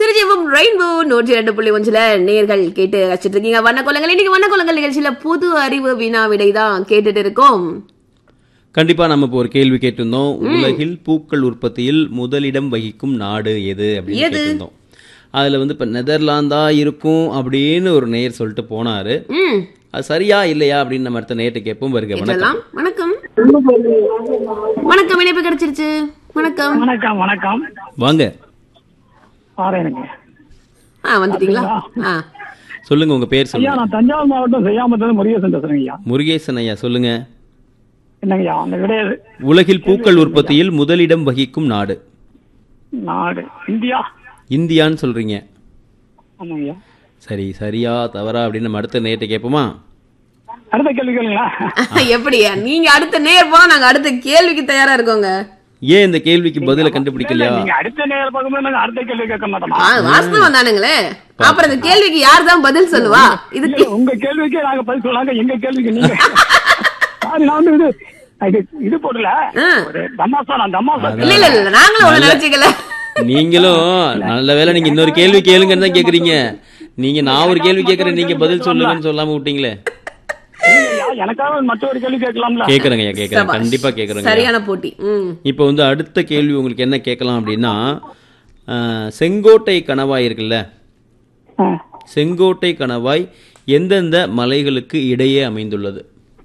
திருச்சியம் rainbow நூற்றி ரெண்டு புள்ளி ஒன்றுல நேர்கள் கேட்டு வச்சிட்டு இருக்கீங்க வண்ணக்கோலங்கள் இன்னைக்கு வண்ணக்கோலங்கள் நிகழ்ச்சியில பொது அறிவு வினா விடை தான் கேட்டுட்டு இருக்கோம் கண்டிப்பா நம்ம இப்போ ஒரு கேள்வி கேட்டிருந்தோம் உலகில் பூக்கள் உற்பத்தியில் முதலிடம் வகிக்கும் நாடு எது அப்படின்னு எது? கேட்டிருந்தோம் அதுல வந்து இப்ப நெதர்லாந்தா இருக்கும் அப்படின்னு ஒரு நேயர் சொல்லிட்டு போனாரு ம் அது சரியா இல்லையா அப்படின்னு நம்ம அடுத்த நேயர்கிட்ட கேட்போம் வருக வணக்கம் இதெல்லாம் வணக்கம் வணக்கம் இணைப்பு கிடைச்சிருச்சு வணக்கம் வணக்கம் வணக்கம் வாங்க பாருங்க ஆ வந்துட்டீங்களா ஆ சொல்லுங்க உங்க பேர் ஐயா சொல்லுங்க நான் தஞ்சாவூர் மாவட்டம் செய்யாமத்திலிருந்து முருகேசன் பேசுறேங்க ஐயா முருகேசன் ஐயா சொல்லுங்க என்னங்க ஐயா அந்த கிடையாது உலகில் பூக்கள் உற்பத்தியில் முதலிடம் வகிக்கும் நாடு நாடு இந்தியா இந்தியான்னு சொல்றீங்க ஆமாங்க ஐயா சரி சரியா தவறா அப்படின்னு நம்ம அடுத்த நேரத்தை கேட்போமா அடுத்த கேள்வி கேளுங்களா எப்படியா நீங்க அடுத்த நேர் போனா நாங்க அடுத்த கேள்விக்கு தயாரா இருக்கோங்க ஏன் இந்த கேள்விக்கு பதில கண்டுபிடிக்கலையா நீங்க அடுத்த நேரம் பார்க்கும்போது நாங்க அடுத்த கேள்வி கேட்க மாட்டோமா ஆ, வாஸ்தவம் தானுங்களே அப்புறம் இந்த கேள்விக்கு யார் தான் பதில் சொல்லுவா இதுக்கு இல்ல, உங்க கேள்விக்கே நாங்க பதில் சொல்லாங்க எங்க கேள்விக்கு நீங்க சாரி நான் வந்து இது இது இது போடல ஆ. ஒரு தமாசா நான் தமாசா இல்ல இல்ல இல்ல நாங்களும் ஒண்ணு நினைச்சுக்கல நீங்களும் நல்ல வேளை நீங்க இன்னொரு கேள்வி கேளுங்கன்னு தான் கேக்குறீங்க நீங்க நான் ஒரு கேள்வி கேக்குறேன் நீங்க பதில் சொல்லுங்கன்னு சொல்லாம விட்டீங்களே இல்லையா, எனக்காக மற்றொரு கேள்வி கேட்கலாம்ல கேக்குறேங்க ஐயா கேக்குறேன் சபாஷ். கண்டிப்பா கேக்குறேங்க சரியான போட்டி ம் இப்போ வந்து அடுத்த கேள்வி உங்களுக்கு என்ன கேட்கலாம் அப்படின்னா அஹ், செங்கோட்டை கணவாய் இருக்குல்ல ஆ. செங்கோட்டை கணவாய் எந்தெந்த மலைகளுக்கு இடையே அமைந்துள்ளது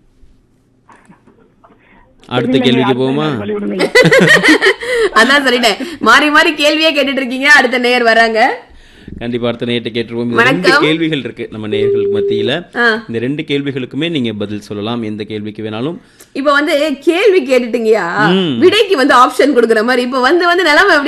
அடுத்த கேள்விக்கு போவோமா வழி விடுங்க ஐயா. அதான் சொல்லிட்டேன் மாறி மாறி கேள்வியே கேட்டுட்டு இருக்கீங்க அடுத்த நேர் வராங்க கண்டிப்பா அடுத்த நேரத்தை கேட்டுருவோம் இந்த ரெண்டு வணக்கம். கேள்விகள் இருக்கு நம்ம நேயர்களுக்கு மத்தியில ஆ. இந்த ரெண்டு கேள்விகளுக்குமே நீங்க பதில் சொல்லலாம் எந்த கேள்விக்கு வேணாலும் இப்ப வந்து கேள்வி கேட்டுட்டீங்கயா விடைக்கு வந்து ஆப்ஷன் கொடுக்குற மாதிரி இப்ப வந்து வந்து நிலைமை எப்படி